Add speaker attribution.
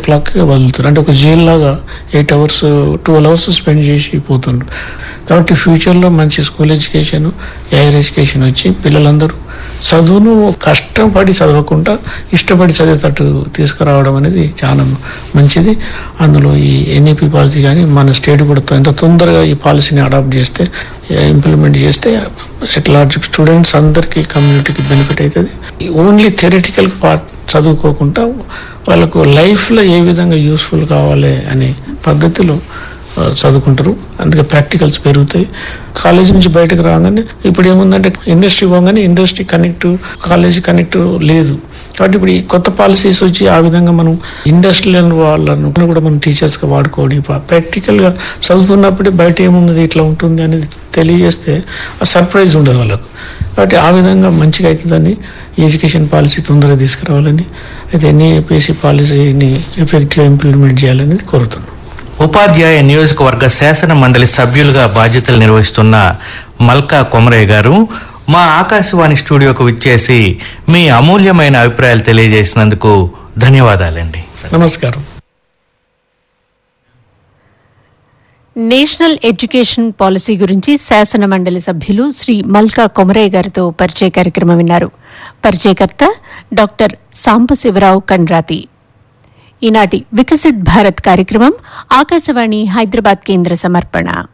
Speaker 1: clock వదులుతారు అంటే ఒక జైల్ లాగా eight hours twelve hours spend చేసి పోతుండ్రు కాబట్టి ఫ్యూచర్లో మంచి స్కూల్ ఎడ్యుకేషన్ హైయర్ ఎడ్యుకేషన్ వచ్చి పిల్లలందరూ చదువును కష్టపడి చదవకుండా ఇష్టపడి చదివేటట్టు తీసుకురావడం అనేది చాలా మంచిది అందులో ఈ ఎన్ఈపి పాలసీ కానీ మన స్టేట్ కూడా ఎంత తొందరగా ఈ పాలసీని అడాప్ట్ చేస్తే ఇంప్లిమెంట్ చేస్తే ఎట్ లార్జ్ స్టూడెంట్స్ అందరికీ కమ్యూనిటీకి బెనిఫిట్ అవుతుంది ఓన్లీ థెరటికల్ పార్ట్ చదువుకోకుండా వాళ్ళకు లైఫ్లో ఏ విధంగా యూస్ఫుల్ కావాలి అనే పద్ధతిలో ఆ, చదువుకుంటారు అందుకే ప్రాక్టికల్స్ పెరుగుతాయి కాలేజ్ నుంచి బయటకు రాగానే ఇప్పుడు ఏముందంటే ఇండస్ట్రీ పోగానే ఇండస్ట్రీ కనెక్ట్ కాలేజ్ కనెక్ట్ లేదు కాబట్టి ఇప్పుడు ఈ కొత్త పాలసీస్ వచ్చి ఆ విధంగా మనం ఇండస్ట్రియల్ వాళ్ళను కూడా మనం టీచర్స్గా వాడుకోవడం ప్రాక్టికల్గా చదువుతున్నప్పుడే బయట ఏమున్నది ఇట్లా ఉంటుంది అనేది తెలియజేస్తే ఆ సర్ప్రైజ్ ఉండదు వాళ్ళకు కాబట్టి ఆ విధంగా మంచిగా అవుతుందని ఈ ఎడ్యుకేషన్ పాలసీ తొందరగా తీసుకురావాలని అయితే ఎన్ఈపిఎస్సి పాలసీని ఎఫెక్టివ్గా ఇంప్లిమెంట్ చేయాలనేది కోరుతున్నాను
Speaker 2: ఉపాధ్యాయ నియోజకవర్గ శాసన మండలి సభ్యులుగా బాధ్యతలు నిర్వహిస్తున్న మల్కా కొమరయ్య గారు మా ఆకాశవాణి స్టూడియోకు విచ్చేసి మీ అమూల్యమైన అభిప్రాయాలు తెలియజేసినందుకు ధన్యవాదాలండి
Speaker 1: నమస్కారం
Speaker 3: నేషనల్ ఎడ్యుకేషన్ పాలసీ గురించి శాసన మండలి సభ్యులు శ్రీ మల్కా కొమరయ్య గారితో పరిచయ కార్యక్రమం విన్నారు పరిచయకర్త డాక్టర్ సాంబశివరావు కండ్రాతి ఈనాటి వికసిత్ భారత్ కార్యక్రమం ఆకాశవాణి హైదరాబాద్ కేంద్ర సమర్పణ